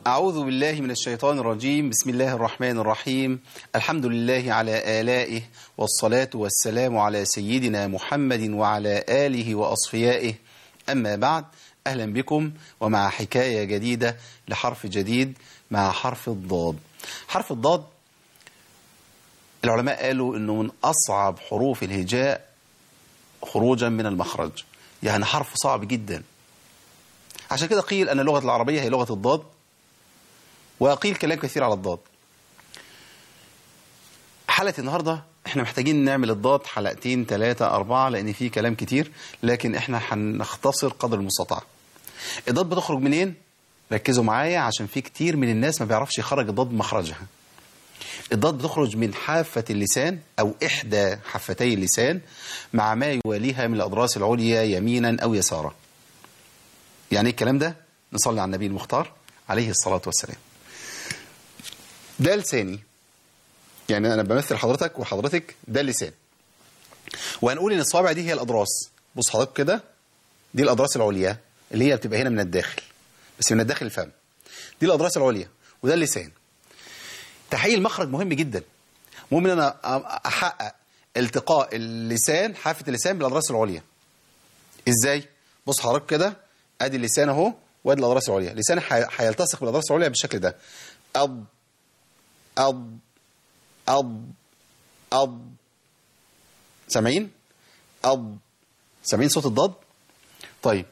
أعوذ بالله من الشيطان الرجيم بسم الله الرحمن الرحيم الحمد لله على آلائه والصلاة والسلام على سيدنا محمد وعلى آله وأصفيائه أما بعد أهلا بكم ومع حكاية جديدة لحرف جديد مع حرف الضاد حرف الضاد العلماء قالوا أنه من أصعب حروف الهجاء خروجا من المخرج يعني حرف صعب جدا عشان كده قيل أن اللغة العربية هي لغة الضاد وقيل كلام كثير على الضاد حلقة النهاردة احنا محتاجين نعمل الضاد حلقتين ثلاثة أربعة لأن في كلام كتير لكن احنا هنختصر قدر المستطاع الضاد بتخرج منين؟ ركزوا معايا عشان في كتير من الناس ما بيعرفش يخرج الضاد مخرجها الضاد بتخرج من حافة اللسان أو إحدى حفتي اللسان مع ما يواليها من الأضراس العليا يمينا أو يسارا يعني الكلام ده نصلي على النبي المختار عليه الصلاة والسلام ده لساني يعني أنا بمثل حضرتك وحضرتك ده اللسان وهنقول إن الصوابع دي هي الأضراس بص حضرتك كده دي الأضراس العليا اللي هي بتبقى هنا من الداخل بس من الداخل الفم دي الأضراس العليا وده اللسان تحقيق المخرج مهم جدا مهم ان انا احقق التقاء اللسان حافه اللسان بالاضراس العليا ازاي بص حضرتك كده ادي اللسان اهو وادي الاضراس العليا لساني هيلتصق بالاضراس العليا بالشكل ده أض أض أض أض سامعين أض سامعين صوت الضاد طيب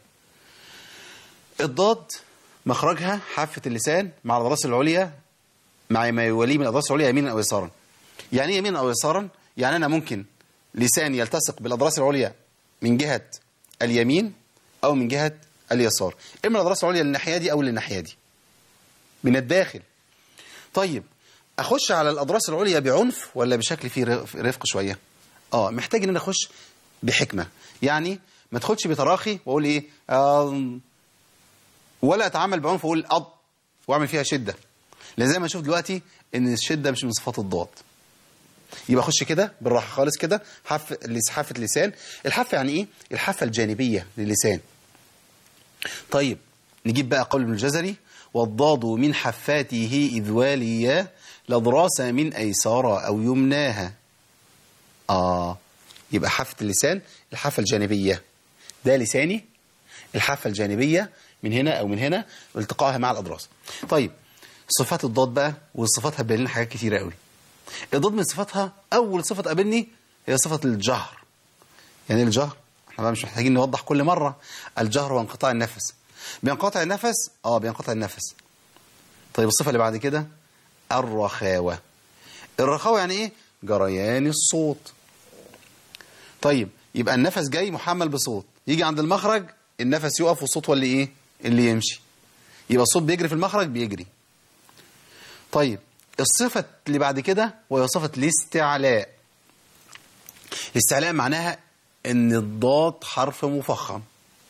الضاد مخرجها حافه اللسان مع الاضراس العليا مع ما يوليه من الأضراس العليا يمينا أو يسارا يعني يمينا أو يسارا يعني أنا ممكن لساني يلتصق بالأضراس العليا من جهة اليمين أو من جهة اليسار إما الأضراس العليا للناحية دي أو للناحية دي من الداخل طيب أخش على الأضراس العليا بعنف ولا بشكل فيه رفق شوية آه محتاج إن أنا أخش بحكمة يعني ما تاخدش بتراخي وأقول إيه آه ولا أتعامل بعنف وأقول أض وأعمل فيها شدة لان زي ما نشوف دلوقتي ان الشده مش من صفات الضاد يبقى اخش كده بالراحه خالص كده حف حافه اللسان الحافه يعني ايه الحافه الجانبيه للسان طيب نجيب بقى قول ابن الجزري والضاد من حفاته اذ واليا لضراس من ايسارا او يمناها اه يبقى حافه اللسان الحافه الجانبيه ده لساني الحافه الجانبيه من هنا او من هنا والتقائها مع الاضراس طيب صفات الضاد بقى والصفات هتبين لنا حاجات كتيره قوي الضاد من صفاتها اول صفه تقابلني هي صفه الجهر يعني ايه الجهر احنا بقى مش محتاجين نوضح كل مره الجهر وانقطاع النفس بينقطع النفس اه بينقطع النفس طيب الصفه اللي بعد كده الرخاوه الرخاوه يعني ايه جريان الصوت طيب يبقى النفس جاي محمل بصوت يجي عند المخرج النفس يقف والصوت هو اللي ايه اللي يمشي يبقى الصوت بيجري في المخرج بيجري طيب الصفة اللي بعد كده وهي صفة الاستعلاء الاستعلاء معناها ان الضاد حرف مفخم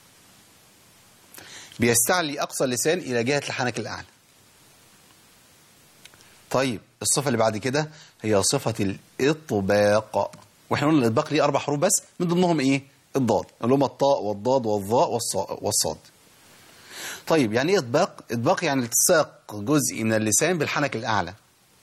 بيستعلي أقصى اللسان إلى جهة الحنك الأعلى طيب الصفة اللي بعد كده هي صفة الإطباق واحنا قلنا الإطباق ليه أربع حروف بس من ضمنهم إيه؟ الضاد اللي هم الطاء والضاد والظاء والصاد طيب يعني ايه اطباق اطباق يعني التصاق جزء من اللسان بالحنك الاعلى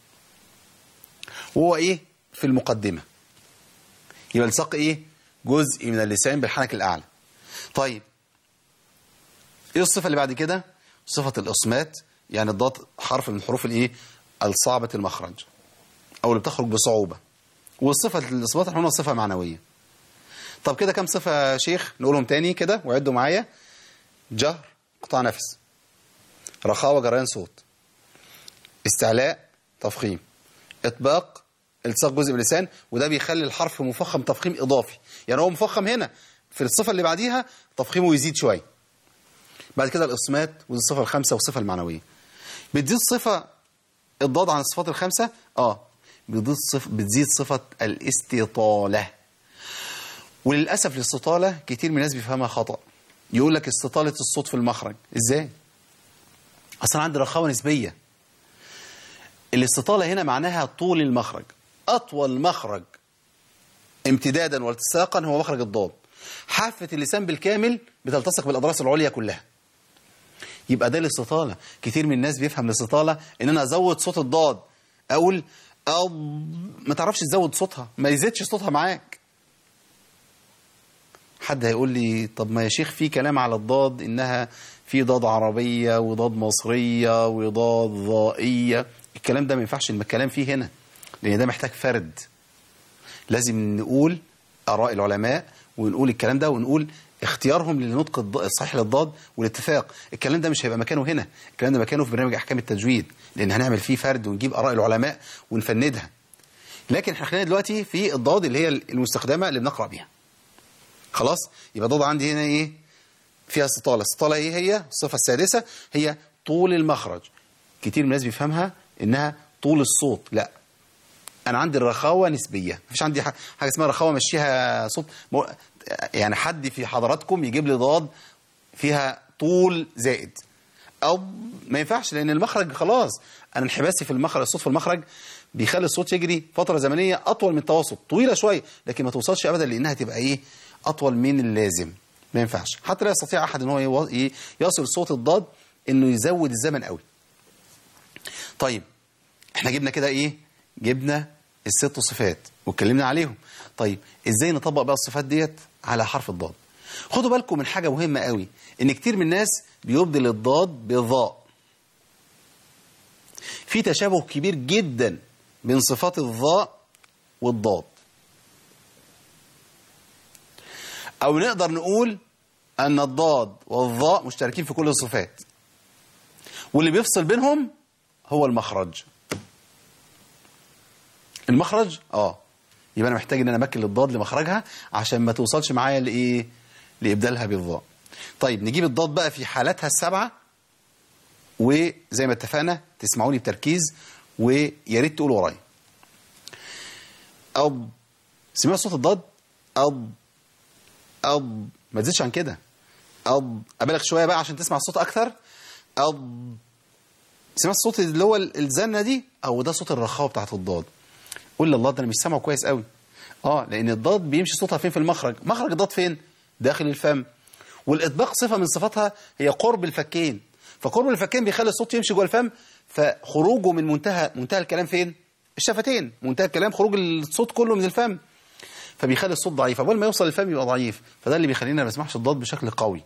وهو ايه في المقدمه يبقى التصاق ايه جزء من اللسان بالحنك الاعلى طيب ايه الصفه اللي بعد كده صفه الاصمات يعني الضاد حرف من الحروف الايه الصعبه المخرج او اللي بتخرج بصعوبه والصفه الاصمات احنا قلنا صفه معنويه طب كده كام صفه يا شيخ نقولهم تاني كده وعدوا معايا جهر قطاع نفس رخاوة جريان صوت استعلاء تفخيم اطباق التصاق جزء من اللسان وده بيخلي الحرف مفخم تفخيم اضافي يعني هو مفخم هنا في الصفه اللي بعديها تفخيمه يزيد شويه بعد كده الاصمات ودي الصفه الخامسه والصفه المعنويه بتزيد صفه الضاد عن الصفات الخمسه اه بتزيد صفه بتزيد صفه الاستطاله وللاسف الاستطاله كتير من الناس بيفهمها خطأ يقول لك استطالة الصوت في المخرج ازاي اصلا عندي رخاوة نسبية الاستطالة هنا معناها طول المخرج اطول مخرج امتدادا والتصاقا هو مخرج الضاد حافة اللسان بالكامل بتلتصق بالاضراس العليا كلها يبقى ده الاستطالة كتير من الناس بيفهم الاستطالة ان انا ازود صوت الضاد اقول أو ما تعرفش تزود صوتها ما يزيدش صوتها معاك حد هيقول لي طب ما يا شيخ في كلام على الضاد انها في ضاد عربية وضاد مصرية وضاد ضائية الكلام ده ما ينفعش الكلام فيه هنا لان ده محتاج فرد لازم نقول اراء العلماء ونقول الكلام ده ونقول اختيارهم للنطق الض- الصحيح للضاد والاتفاق الكلام ده مش هيبقى مكانه هنا الكلام ده مكانه في برنامج احكام التجويد لان هنعمل فيه فرد ونجيب اراء العلماء ونفندها لكن احنا خلينا دلوقتي في الضاد اللي هي المستخدمه اللي بنقرا بيها خلاص يبقى ضاد عندي هنا ايه فيها استطاله الاستطاله ايه هي الصفه السادسه هي طول المخرج كتير من الناس بيفهمها انها طول الصوت لا انا عندي الرخاوه نسبيه مفيش عندي ح- حاجه اسمها رخاوه مشيها صوت مو- يعني حد في حضراتكم يجيب لي ضاد فيها طول زائد او ما ينفعش لان المخرج خلاص انا انحباسي في المخرج الصوت في المخرج بيخلي الصوت يجري فتره زمنيه اطول من التوسط طويله شويه لكن ما توصلش ابدا لانها تبقى ايه اطول من اللازم ما ينفعش حتى لا يستطيع احد ان هو يو- ي- يصل صوت الضاد انه يزود الزمن قوي طيب احنا جبنا كده ايه جبنا الست صفات واتكلمنا عليهم طيب ازاي نطبق بقى الصفات ديت على حرف الضاد خدوا بالكم من حاجه مهمه قوي ان كتير من الناس بيبدل الضاد بالضاء في تشابه كبير جدا بين صفات الضاء والضاد او نقدر نقول ان الضاد والضاء مشتركين في كل الصفات واللي بيفصل بينهم هو المخرج المخرج اه يبقى انا محتاج ان انا امكن الضاد لمخرجها عشان ما توصلش معايا لايه لابدالها بالضاء طيب نجيب الضاد بقى في حالاتها السبعه وزي ما اتفقنا تسمعوني بتركيز ويا ريت تقولوا ورايا أب سمعوا صوت الضاد أب أب ما تزيدش عن كده أب أبالغ شوية بقى عشان تسمع الصوت أكثر أب سمعت الصوت اللي هو الزنة دي أو ده صوت الرخاوة بتاعت الضاد قول لله ده أنا مش سامعه كويس قوي اه لأن الضاد بيمشي صوتها فين في المخرج مخرج الضاد فين داخل الفم والإطباق صفة من صفاتها هي قرب الفكين فقرب الفكين بيخلي الصوت يمشي جوه الفم فخروجه من منتهى منتهى الكلام فين الشفتين منتهى الكلام خروج الصوت كله من الفم فبيخلي الصوت ضعيف اول ما يوصل للفم يبقى ضعيف فده اللي بيخلينا ما نسمعش الضاد بشكل قوي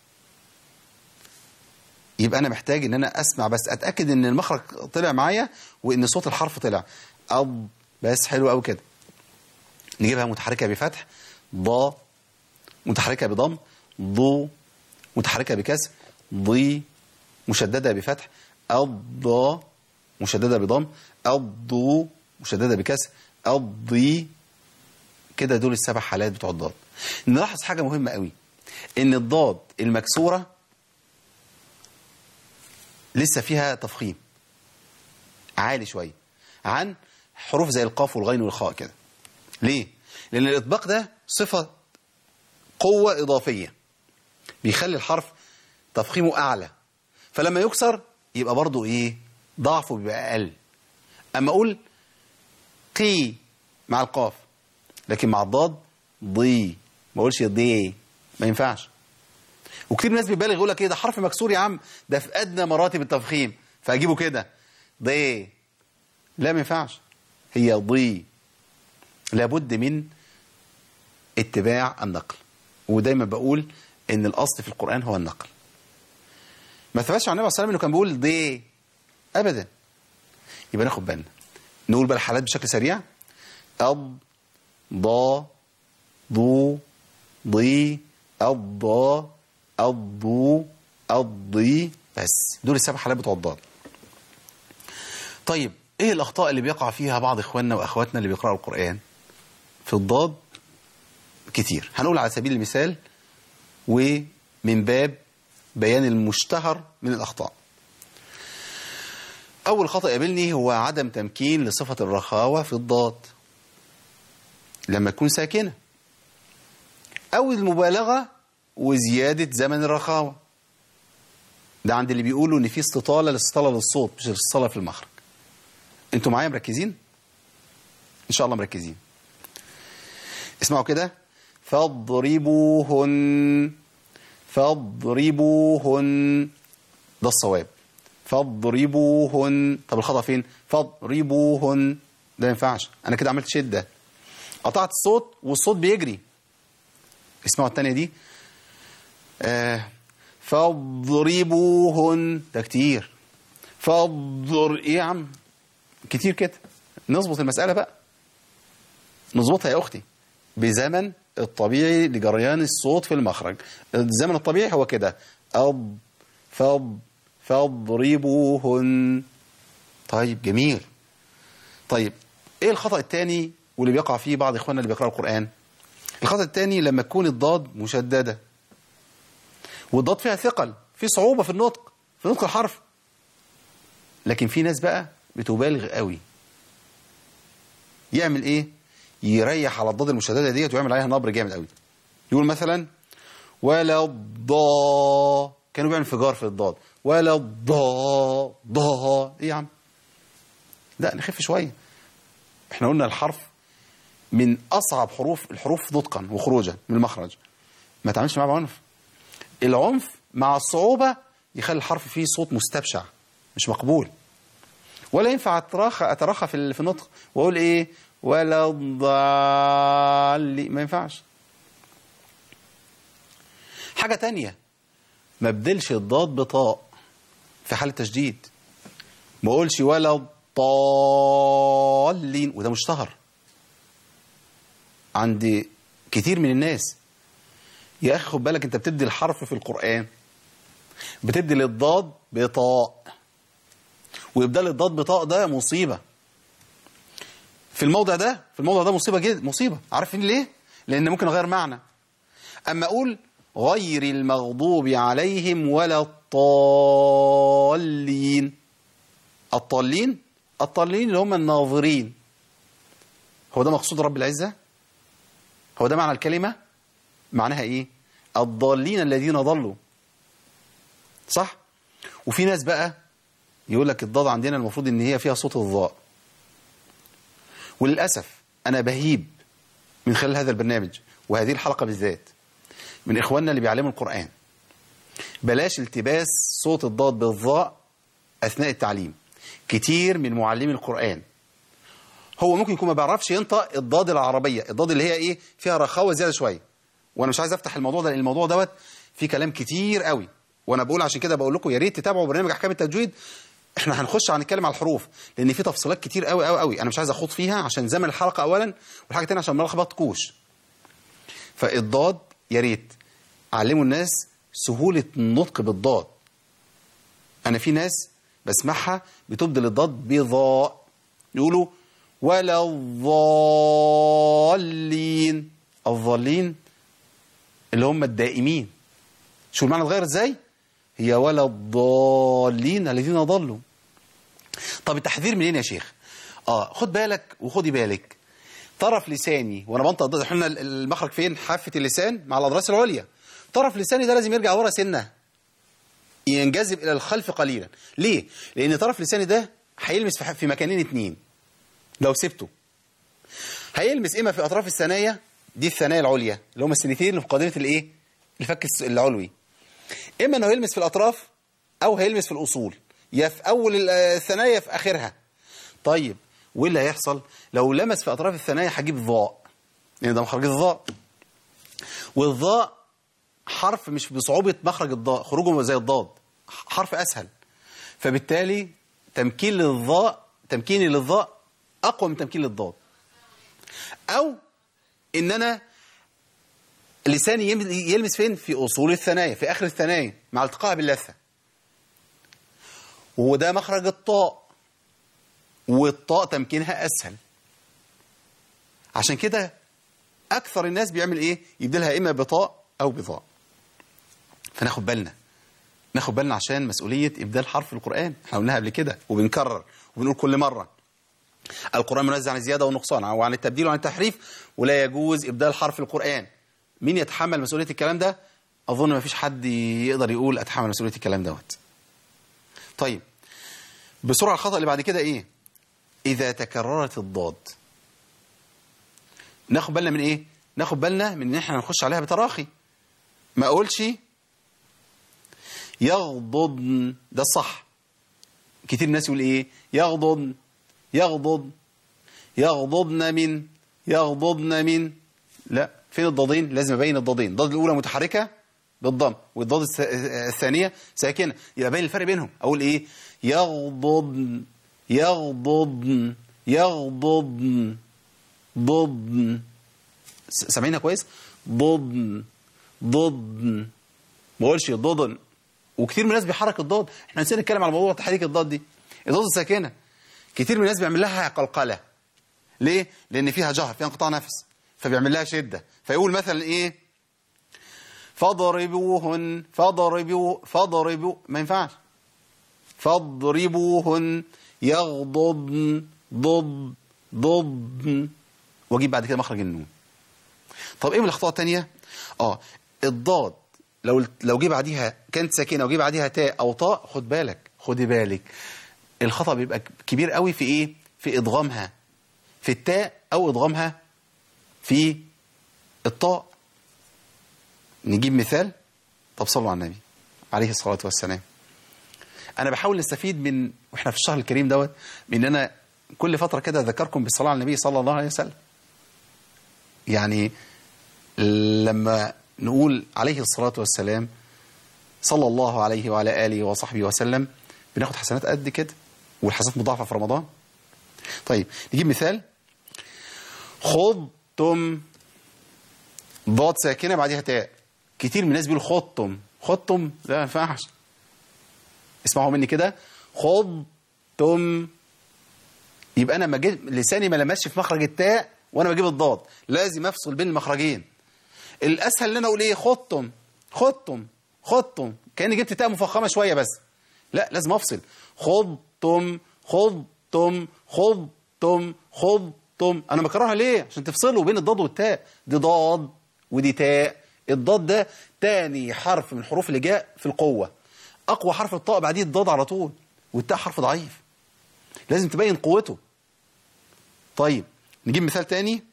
يبقى انا محتاج ان انا اسمع بس اتاكد ان المخرج طلع معايا وان صوت الحرف طلع اب بس حلو قوي كده نجيبها متحركه بفتح ضا متحركه بضم ضو متحركه بكسر ضي مشدده بفتح الضا مشدده بضم الضو مشدده بكسر الضي كده دول السبع حالات بتوع الضاد نلاحظ حاجه مهمه قوي ان الضاد المكسوره لسه فيها تفخيم عالي شويه عن حروف زي القاف والغين والخاء كده ليه لان الاطباق ده صفه قوه اضافيه بيخلي الحرف تفخيمه اعلى فلما يكسر يبقى برضو ايه ضعفه بيبقى اقل اما اقول قي مع القاف لكن مع الضاد ضي ما اقولش ضي ما ينفعش وكتير ناس بيبالغ يقول لك ايه ده حرف مكسور يا عم ده في ادنى مراتب التفخيم فاجيبه كده ضي لا ما ينفعش هي ضي لابد من اتباع النقل ودايما بقول ان الاصل في القران هو النقل ما ثبتش عن النبي صلى الله عليه وسلم انه كان بيقول ضي ابدا يبقى ناخد بالنا نقول بقى الحالات بشكل سريع أب ضا ضو ضي الضا الضو الضي بس دول السبع حالات بتوع الضاد طيب ايه الاخطاء اللي بيقع فيها بعض اخواننا واخواتنا اللي بيقراوا القران في الضاد كتير هنقول على سبيل المثال ومن باب بيان المشتهر من الاخطاء اول خطا يقابلني هو عدم تمكين لصفه الرخاوه في الضاد لما تكون ساكنه او المبالغه وزياده زمن الرخاوه ده عند اللي بيقولوا ان في استطاله الاستطاله للصوت مش الاستطاله في المخرج انتوا معايا مركزين ان شاء الله مركزين اسمعوا كده فاضربوهن فاضربوهن ده الصواب فاضربوهن طب الخطأ فين فاضربوهن ده ما ينفعش انا كده عملت شدة قطعت الصوت والصوت بيجري اسمعوا التانية دي آه فاضربوهن ده كتير فاضر ايه يا عم كتير كده نظبط المسألة بقى نظبطها يا أختي بزمن الطبيعي لجريان الصوت في المخرج الزمن الطبيعي هو كده أض فض فاضربوهن طيب جميل طيب ايه الخطأ الثاني واللي بيقع فيه بعض اخواننا اللي بيقرأوا القرآن الخطأ الثاني لما تكون الضاد مشددة والضاد فيها ثقل في صعوبة في النطق في نطق الحرف لكن في ناس بقى بتبالغ قوي يعمل ايه يريح على الضاد المشدده ديت ويعمل عليها نبر جامد قوي يقول مثلا ولا الضا كانوا بيعمل انفجار في الضاد ولا الضا ضا ايه يا عم لا نخف شويه احنا قلنا الحرف من اصعب حروف الحروف نطقا وخروجا من المخرج ما تعملش معاه بعنف العنف مع الصعوبه يخلي الحرف فيه صوت مستبشع مش مقبول ولا ينفع اتراخى اتراخى في في النطق واقول ايه ولا الضال ما ينفعش حاجه تانية ما ابدلش الضاد بطاء في حاله تشديد ما اقولش ولا الضالين وده مشتهر عند كتير من الناس يا اخي خد بالك انت بتبدل الحرف في القران بتبدل الضاد بطاء وابدال الضاد بطاء ده مصيبه في الموضع ده في الموضع ده مصيبه جدا مصيبه عارفين ليه لان ممكن اغير معنى اما اقول غير المغضوب عليهم ولا الضالين الضالين الضالين اللي هم الناظرين هو ده مقصود رب العزه هو ده معنى الكلمه معناها ايه الضالين الذين ضلوا صح وفي ناس بقى يقول لك الضاد عندنا المفروض ان هي فيها صوت الضاء وللاسف انا بهيب من خلال هذا البرنامج وهذه الحلقه بالذات من اخواننا اللي بيعلموا القران بلاش التباس صوت الضاد بالضاء اثناء التعليم كتير من معلمي القران هو ممكن يكون ما بيعرفش ينطق الضاد العربيه الضاد اللي هي ايه فيها رخاوه زياده شويه وانا مش عايز افتح الموضوع ده لان الموضوع دوت فيه كلام كتير قوي وانا بقول عشان كده بقول لكم يا ريت تتابعوا برنامج احكام التجويد احنا هنخش هنتكلم على الحروف لان في تفصيلات كتير قوي قوي قوي انا مش عايز اخوض فيها عشان زمن الحلقه اولا والحاجه الثانيه عشان ما نلخبطكوش فالضاد يا ريت علموا الناس سهوله النطق بالضاد انا في ناس بسمعها بتبدل الضاد بضاء يقولوا ولا الضالين الضالين اللي هم الدائمين شو المعنى اتغير ازاي هي ولا الضالين الذين ضلوا طب التحذير منين يا شيخ اه خد بالك وخدي بالك طرف لساني وانا بنطق الضاد احنا المخرج فين حافه اللسان مع الاضراس العليا طرف لساني ده لازم يرجع ورا سنه ينجذب الى الخلف قليلا ليه لان طرف لساني ده هيلمس في مكانين اتنين لو سبته هيلمس اما في اطراف الثنايا دي الثنايا العليا اللي هم السنتين اللي في قادمه الايه الفك العلوي اما انه هيلمس في الاطراف او هيلمس في الاصول يا في اول الثنايا في اخرها طيب وايه اللي هيحصل لو لمس في اطراف الثنايا هجيب ضاء لان ده مخرج الضاء والضاء حرف مش بصعوبه مخرج الضاء خروجه زي الضاد حرف اسهل فبالتالي تمكين للضاء تمكيني للضاء اقوى من تمكين للضاد او ان انا لساني يلمس فين في اصول الثنايا في اخر الثنايا مع التقائها باللثه وده مخرج الطاء والطاء تمكينها اسهل عشان كده اكثر الناس بيعمل ايه يبدلها اما بطاء او بضاء فناخد بالنا ناخد بالنا عشان مسؤوليه ابدال حرف في القران احنا قلناها قبل كده وبنكرر وبنقول كل مره القران منزه عن الزياده والنقصان وعن التبديل وعن التحريف ولا يجوز ابدال حرف القران مين يتحمل مسؤوليه الكلام ده اظن ما فيش حد يقدر يقول اتحمل مسؤوليه الكلام دوت طيب بسرعه الخطا اللي بعد كده ايه اذا تكررت الضاد ناخد بالنا من ايه ناخد بالنا من ان احنا نخش عليها بتراخي ما اقولش يغضضن ده الصح كتير الناس يقول ايه يغضضن يغضض يغضضن من يغضضن من لا فين الضادين لازم ابين الضادين الضاد الاولى متحركه بالضم والضاد الث- الثانيه ساكنه يبقى باين الفرق بينهم اقول ايه يغضضن يغضضن يغضضن ضضن س- سامعينها كويس ضضن ضضن ما اقولش ضضن وكتير من الناس بيحرك الضاد احنا نسينا نتكلم على موضوع تحريك الضاد دي الضاد الساكنه كتير من الناس بيعمل لها قلقله ليه لان فيها جهر فيها انقطاع نفس فبيعمل لها شده فيقول مثلا ايه فاضربوهن فاضربوا فاضربوا ما ينفعش فاضربوهن يغضضن ضد ضد واجيب بعد كده مخرج النون طب ايه من الاخطاء الثانيه اه الضاد لو لو جه بعديها كانت ساكنه وجه بعديها تاء او طاء خد بالك خدي بالك الخطا بيبقى كبير قوي في ايه في ادغامها في التاء او ادغامها في الطاء نجيب مثال طب صلوا على النبي عليه الصلاه والسلام انا بحاول نستفيد من واحنا في الشهر الكريم دوت من ان انا كل فتره كده اذكركم بالصلاه على النبي صلى الله عليه وسلم يعني لما نقول عليه الصلاه والسلام صلى الله عليه وعلى اله وصحبه وسلم بناخد حسنات قد كده والحسنات مضاعفه في رمضان طيب نجيب مثال خضتم ضاد ساكنه بعدها تاء كتير من الناس بيقولوا خضتم خضتم لا ما ينفعش اسمعوا مني كده خضتم يبقى انا ما جيت لساني ما لمسش في مخرج التاء وانا بجيب الضاد لازم افصل بين المخرجين الاسهل ان انا اقول ايه خضتم خضتم خضتم كاني جبت تاء مفخمه شويه بس لا لازم افصل خضتم خضتم خضتم خضتم انا بكررها ليه عشان تفصلوا بين الضاد والتاء دي ضاد ودي تاء الضاد ده تاني حرف من الحروف اللي جاء في القوه اقوى حرف الطاء بعديه الضاد على طول والتاء حرف ضعيف لازم تبين قوته طيب نجيب مثال تاني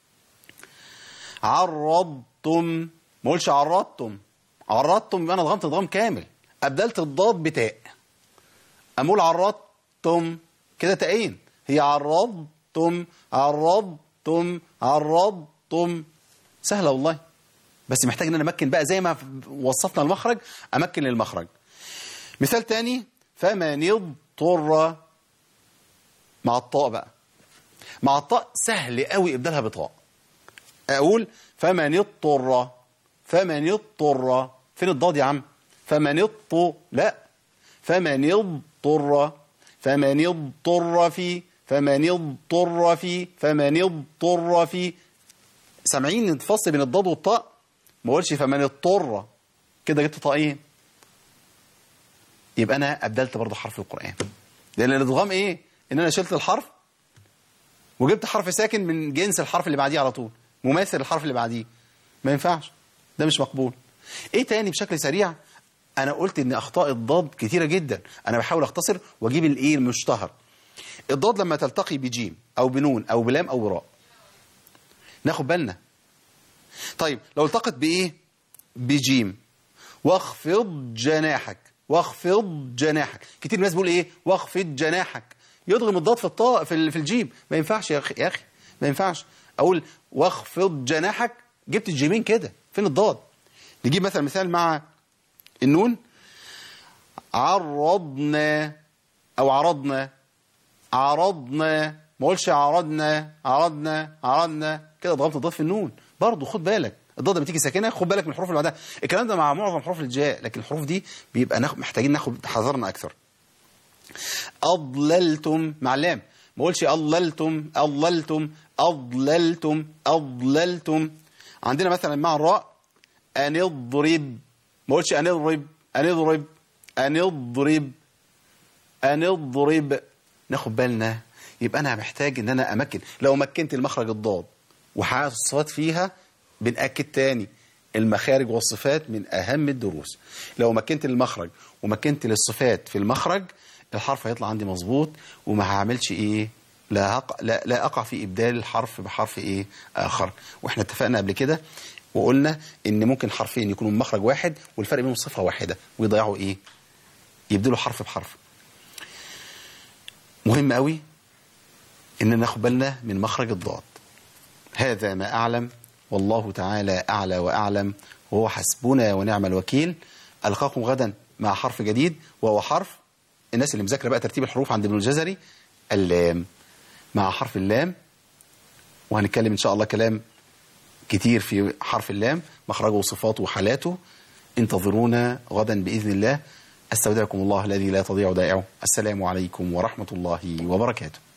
عرضتم ما اقولش عرضتم عرضتم يبقى انا ضغمت ضغم كامل ابدلت الضاد بتاء امول عرضتم كده تاءين هي عرضتم عرضتم عرضتم سهله والله بس محتاج ان انا امكن بقى زي ما وصفنا المخرج امكن للمخرج مثال تاني فمن اضطر مع الطاء بقى مع الطاء سهل قوي ابدالها بطاء اقول فمن اضطر فمن اضطر فين الضاد يا عم فمن اضطر لا فمن اضطر فمن اضطر في فمن اضطر في فمن اضطر في سامعين الفصل بين الضاد والطاء ما اقولش فمن اضطر كده جبت طاقين يبقى انا ابدلت برضه حرف القران لان الادغام ايه ان انا شلت الحرف وجبت حرف ساكن من جنس الحرف اللي بعديه على طول مماثل الحرف اللي بعديه ما ينفعش ده مش مقبول ايه تاني بشكل سريع انا قلت ان اخطاء الضاد كتيره جدا انا بحاول اختصر واجيب الايه المشتهر الضاد لما تلتقي بجيم او بنون او بلام او براء ناخد بالنا طيب لو التقت بايه بجيم واخفض جناحك واخفض جناحك كتير ناس بيقول ايه واخفض جناحك يضغم الضاد في الطاء في ال- في الجيم ما ينفعش يا اخي يا اخي ما ينفعش اقول واخفض جناحك جبت الجيمين كده فين الضاد نجيب مثلا مثال مع النون عرضنا او عرضنا عرضنا ما اقولش عرضنا عرضنا عرضنا كده ضغمت الضاد في النون برضه خد بالك الضاد لما تيجي ساكنه خد بالك من الحروف اللي بعدها الكلام ده مع معظم حروف الجاء لكن الحروف دي بيبقى ناخد محتاجين ناخد حذرنا اكثر أضللتم مع اللام ما اقولش أضللتم أضللتم أضللتم أضللتم عندنا مثلا مع الراء أن اضرب ما اقولش أن اضرب أن اضرب أن اضرب أن اضرب ناخد بالنا يبقى أنا محتاج إن أنا أمكن لو مكنت المخرج الضاد وحققت الصفات فيها بنأكد تاني المخارج والصفات من أهم الدروس لو مكنت المخرج ومكنت للصفات في المخرج الحرف هيطلع عندي مظبوط وما هعملش إيه لا, هق... لا لا أقع في إبدال الحرف بحرف إيه آخر وإحنا اتفقنا قبل كده وقلنا ان ممكن حرفين يكونوا من مخرج واحد والفرق بينهم صفه واحده ويضيعوا ايه يبدلوا حرف بحرف مهم قوي ان ناخد بالنا من مخرج الضاد هذا ما اعلم والله تعالى اعلى واعلم وهو حسبنا ونعم الوكيل القاكم غدا مع حرف جديد وهو حرف الناس اللي مذاكره بقى ترتيب الحروف عند ابن الجزري اللام مع حرف اللام وهنتكلم ان شاء الله كلام كتير في حرف اللام مخرجه وصفاته وحالاته انتظرونا غدا باذن الله استودعكم الله الذي لا تضيع ودائعه السلام عليكم ورحمه الله وبركاته